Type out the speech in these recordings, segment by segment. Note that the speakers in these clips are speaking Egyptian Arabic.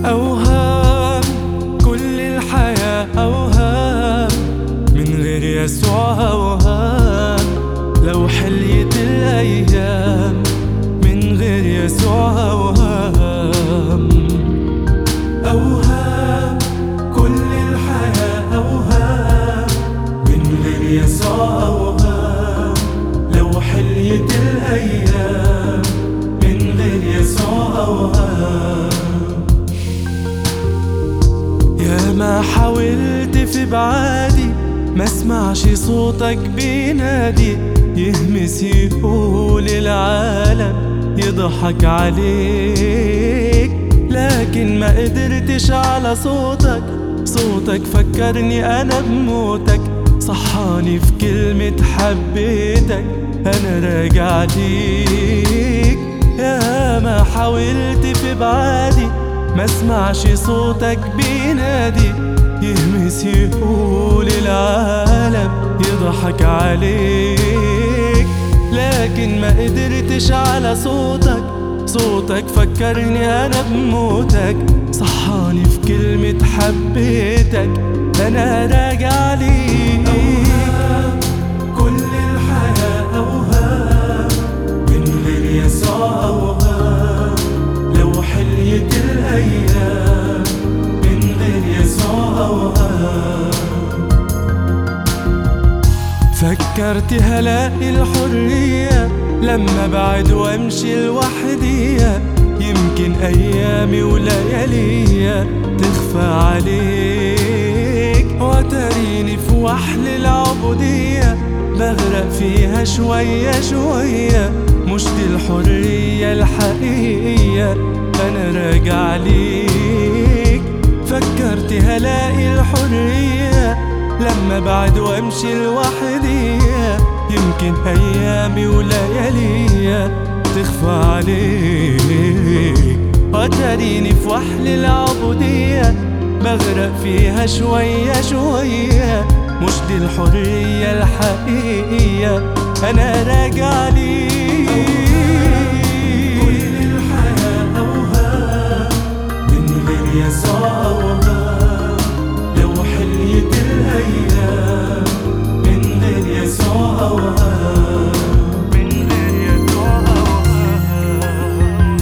أوهام كل الحياة أوهام من غير يسوع أوهام لو حليت الأيام من غير يسوع أوهام أوهام كل الحياة أوهام من غير يسوع أوهام لو حليت الأيام من غير يسوع أوهام يا ما حاولت في بعادي ما اسمعش صوتك بينادي يهمس يقول العالم يضحك عليك لكن ما قدرتش على صوتك صوتك فكرني انا بموتك صحاني في كلمة حبيتك انا راجع ليك يا ما حاولت في بعادي ما اسمعش صوتك بينادي يهمس يقول العالم يضحك عليك لكن ما قدرتش على صوتك صوتك فكرني انا بموتك صحاني في كلمة حبيتك انا راجع ليك كل الحياة اوهام من غير يسوع اوهام لو حليت الايام من غير يسوع اوهام فكرت هلاقي الحرية لما بعد وامشي لوحدي يمكن ايامي وليالي تخفى عليك وتريني في وحل العبودية بغرق فيها شوية شوية مش دي الحرية الحقيقية انا راجع ليك فكرت هلاقي الحرية لما بعد وامشي لوحدي يمكن ايامي وليالي تخفى عليك وتريني في وحل العبودية بغرق فيها شوية شوية مش دي الحرية الحقيقية أنا راجع ليك كل الحياة أوهام من غير يسوع أوهام لو حليت الأيام من غير يسوع أوهام من غير يسوع أوهام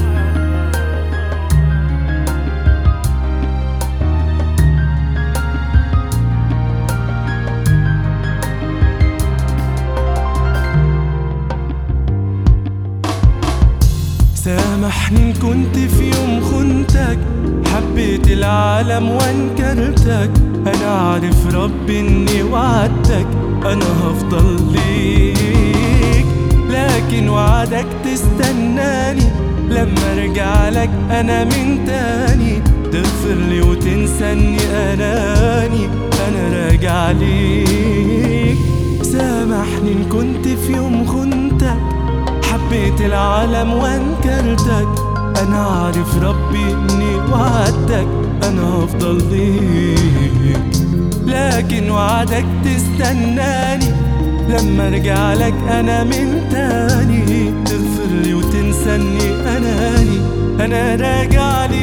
سامحني إن كنت في يوم خنتك حبيت العالم وانكرتك انا عارف ربي اني وعدتك انا هفضل ليك لكن وعدك تستناني لما ارجع لك انا من تاني تغفر لي وتنساني اناني انا راجع ليك سامحني ان كنت في يوم خنتك حبيت العالم وانكرتك انا عارف ربي اني وعدتك انا هفضل ليك لكن وعدك تستناني لما ارجع لك انا من تاني تغفر لي وتنساني اناني انا راجع ليك